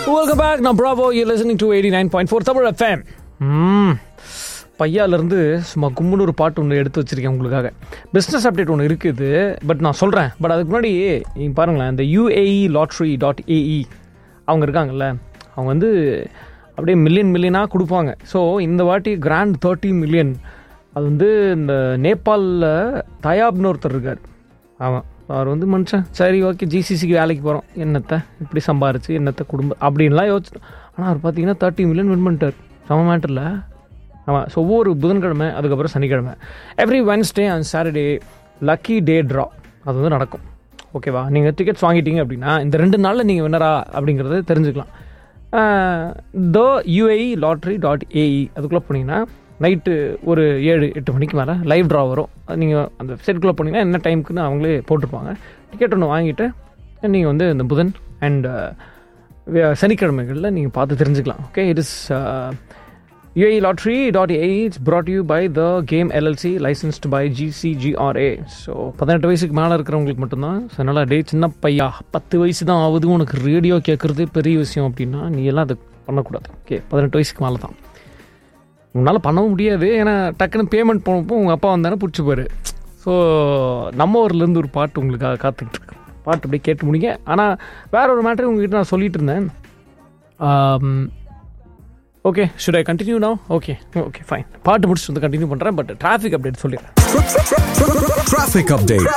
Welcome back நான் Bravo you listening to eighty nine point four Tamil FM பையாலேருந்து சும்மா கும்முன்னு ஒரு பாட்டு ஒன்று எடுத்து வச்சிருக்கேன் உங்களுக்காக பிஸ்னஸ் அப்டேட் ஒன்று இருக்குது பட் நான் சொல்கிறேன் பட் அதுக்கு முன்னாடி நீங்க பாருங்களேன் இந்த யூஏஇ லாட்ரி டாட் ஏஇ அவங்க இருக்காங்கல்ல அவங்க வந்து அப்படியே மில்லியன் மில்லியனாக கொடுப்பாங்க ஸோ இந்த வாட்டி கிராண்ட் தேர்ட்டி மில்லியன் அது வந்து இந்த நேபாளில் தயாப்னு ஒருத்தர் இருக்கார் ஆமாம் அவர் வந்து மனுஷன் சரி ஓகே ஜிசிசிக்கு வேலைக்கு போகிறோம் என்னத்தை இப்படி சம்பாரிச்சு என்னத்தை குடும்பம் அப்படின்லாம் யோசிச்சு ஆனால் அவர் பார்த்தீங்கன்னா தேர்ட்டி மில்லியன் வின் பண்ணிட்டார் சம மேட்டரில் ஆமாம் ஸோ ஒவ்வொரு புதன்கிழமை அதுக்கப்புறம் சனிக்கிழமை every Wednesday and Saturday lucky day draw அது வந்து நடக்கும் ஓகேவா நீங்கள் டிக்கெட்ஸ் வாங்கிட்டீங்க அப்படின்னா இந்த ரெண்டு நாளில் நீங்கள் வின்னரா அப்படிங்கிறத தெரிஞ்சுக்கலாம் the UAE lottery dot AE அதுக்குள்ளே போனீங்கன்னா நைட்டு ஒரு ஏழு எட்டு மணிக்கு மேலே லைவ் ட்ரா வரும் அது நீங்கள் அந்த வெப்சைட்குள்ளே போனீங்கன்னா என்ன டைமுக்குன்னு அவங்களே போட்டிருப்பாங்க டிக்கெட் ஒன்று வாங்கிட்டு நீங்கள் வந்து இந்த புதன் அண்ட் சனிக்கிழமைகளில் நீங்கள் பார்த்து தெரிஞ்சுக்கலாம் okay it is UAE lottery.a it's brought to you by the game LLC licensed by GCGRA so பதினெட்டு வயசுக்கு மேலே இருக்கிறவங்களுக்கு மட்டும்தான் ஸோ அதனால் டே சின்ன பையா பத்து வயசு தான் ஆகுது உனக்கு ரேடியோ கேட்குறது பெரிய விஷயம் அப்படின்னா நீ எல்லாம் அது பண்ணக்கூடாது ஓகே பதினெட்டு வயசுக்கு மேலே தான் உன்னால் பண்ணவும் முடியாது ஏன்னா டக்குன்னு பேமெண்ட் போனப்போ உங்கள் அப்பா வந்தானே பிடிச்சி போயிரு ஸோ நம்ம ஊர்லேருந்து ஒரு பாட்டு உங்களுக்காக காத்துக்கிட்டு இருக்கு பாட்டு அப்படியே கேட்டு முடிங்க ஆனால் வேற ஒரு மேட்ரு உங்ககிட்ட நான் சொல்லிட்டு இருந்தேன் okay should I continue now okay okay fine பாட்டு முடிச்சுட்டு வந்து கண்டினியூ பண்ணுறேன் பட் டிராஃபிக் அப்டேட் சொல்லிடுறேன் Traffic update.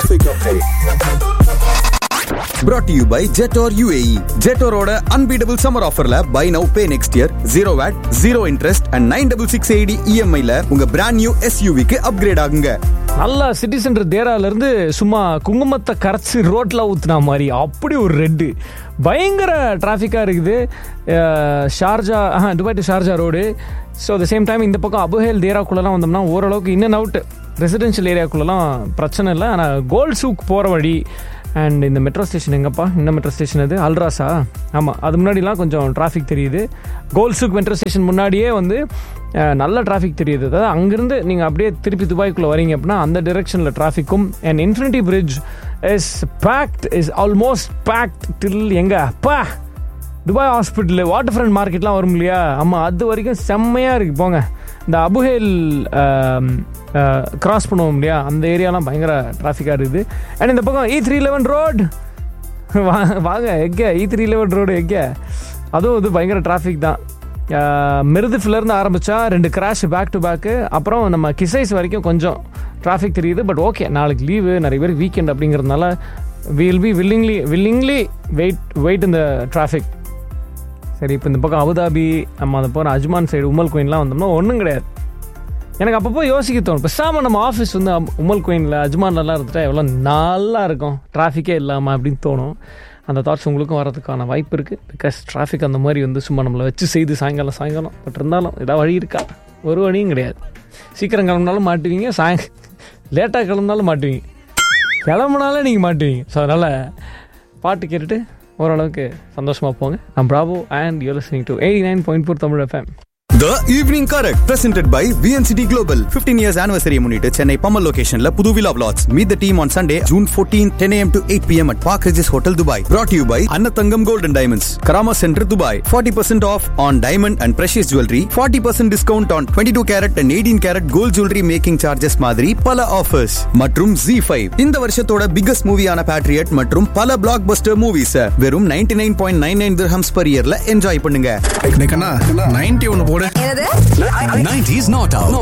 Brought to you by Jetor UAE. Jetoroட unbeatable summer offerல buy now pay next year zero VAT, zero interest and 9660 EMI ல உங்க brand new SUV க்கு upgrade ஆகுங்க. நல்லா சிட்டி சென்டர் தேராலேருந்து சும்மா குங்குமத்தை கரைச்சி ரோட்டில் ஊற்றுனா மாதிரி அப்படி ஒரு ரெட்டு பயங்கர டிராஃபிக்காக இருக்குது அஹ், ஷார்ஜா ஆஹா Dubai to Sharjah road so at same time இந்த பக்கம் அபுஹேல் தேராக்குள்ளெல்லாம் வந்தோம்னா ஓரளவுக்கு இன் அண்ட் அவுட் ரெசிடென்ஷியல் ஏரியாக்குள்ளெல்லாம் பிரச்சனை இல்லை ஆனால் கோல்ட் சூக் போகிற வழி அண்ட் இந்த மெட்ரோ ஸ்டேஷன் எங்கப்பா இந்த மெட்ரோ ஸ்டேஷன் அது அல்ராஸா ஆமாம் அது முன்னாடிலாம் கொஞ்சம் டிராஃபிக் தெரியுது கோல்சுக் மெட்ரோ ஸ்டேஷன் முன்னாடியே வந்து அஹ், நல்ல டிராஃபிக் தெரியுது அதாவது அங்கேருந்து நீங்கள் அப்படியே திருப்பி துபாய்க்குள்ளே வரீங்க அப்படின்னா அந்த டிரெக்ஷனில் டிராஃபிக்கும் and infinity bridge is packed is almost packed till எங்க அப்பா துபாய் ஹாஸ்பிட்டலு வாட்டர் ஃப்ரண்ட் மார்க்கெட்லாம் வரும் இல்லையா ஆமாம் அது வரைக்கும் செம்மையாக இருக்குது போங்க இந்த அபுஹேல் கிராஸ் பண்ணுவோம் இல்லையா அந்த ஏரியாலாம் பயங்கர டிராஃபிக்காக இருக்குது அண்ட் இந்த பக்கம் இ த்ரீ லெவன் ரோட் வாங்க எங்கே இ த்ரீ லெவன் ரோடு எங்கே அதுவும் வந்து பயங்கர டிராஃபிக் தான் மிருதுஃபிலேருந்து ஆரம்பித்தா ரெண்டு கிராஷ் பேக் டு பேக்கு அப்புறம் நம்ம கிசைஸ் வரைக்கும் கொஞ்சம் டிராஃபிக் தெரியுது பட் ஓகே நாளைக்கு லீவு நிறைய பேர் வீக்கெண்ட் அப்படிங்கிறதுனால will be willingly willingly wait wait இந்த டிராஃபிக் சரி இப்போ இந்த பக்கம் அபுதாபி நம்ம அந்த போகிற அஜ்மான் சைடு உமல் கோயின்லாம் வந்தோம்னா ஒன்றும் கிடையாது எனக்கு அப்பப்போ யோசிக்க தோணும் பேசாமல் நம்ம ஆஃபீஸ் வந்து அம்- உமல் கோயினில் அஜ்மான்லலாம் இருந்துட்டா எவ்வளோ நல்லா இருக்கும் டிராஃபிக்கே இல்லாமல் அப்படின்னு தோணும் அந்த தாட்ஸ் உங்களுக்கும் வரதுக்கான வாய்ப்பு இருக்குது பிகாஸ் டிராஃபிக் அந்த மாதிரி வந்து சும்மா நம்மளை வச்சு செய்து சாயங்காலம் சாயங்காலம் பட் இருந்தாலும் ஏதாவது வழி இருக்கா ஒரு வழியும் கிடையாது சீக்கிரம் கிளம்புனாலும் மாட்டுவீங்க சாயங் லேட்டாக கிளம்புனாலும் மாட்டுவீங்க கிளம்புனாலே நீங்கள் மாட்டுவீங்க ஸோ அதனால் பாட்டு கேட்டுட்டு ஓரளவுக்கு சந்தோஷமாக போங்க நான் Bravo and you listening to eighty nine point four Tamil FM The Evening Correct presented by VNCT Global 15 years anniversary முன்னிட்டு சென்னை பம்மல் லொகேஷன்ல புது விழா plots. Meet the team on Sunday, June 14, 10 a.m. to 8 p.m. at Park Regis Hotel, Dubai. Brought to you by Annatangam Gold and Diamonds, Karama Center, Dubai. 40% off on diamond and precious jewelry. 40% discount on 22 carat and 18 carat gold jewelry making charges மாதிரி பல offers. மற்றும் Z5 இந்த வருஷத்தோட biggest மூவியான Patriot மற்றும் பல blockbuster movies வெறும் 99.99 dirhams per yearல enjoy பண்ணுங்க நைன்டி ஒன்னு போடு என்னது 90s not out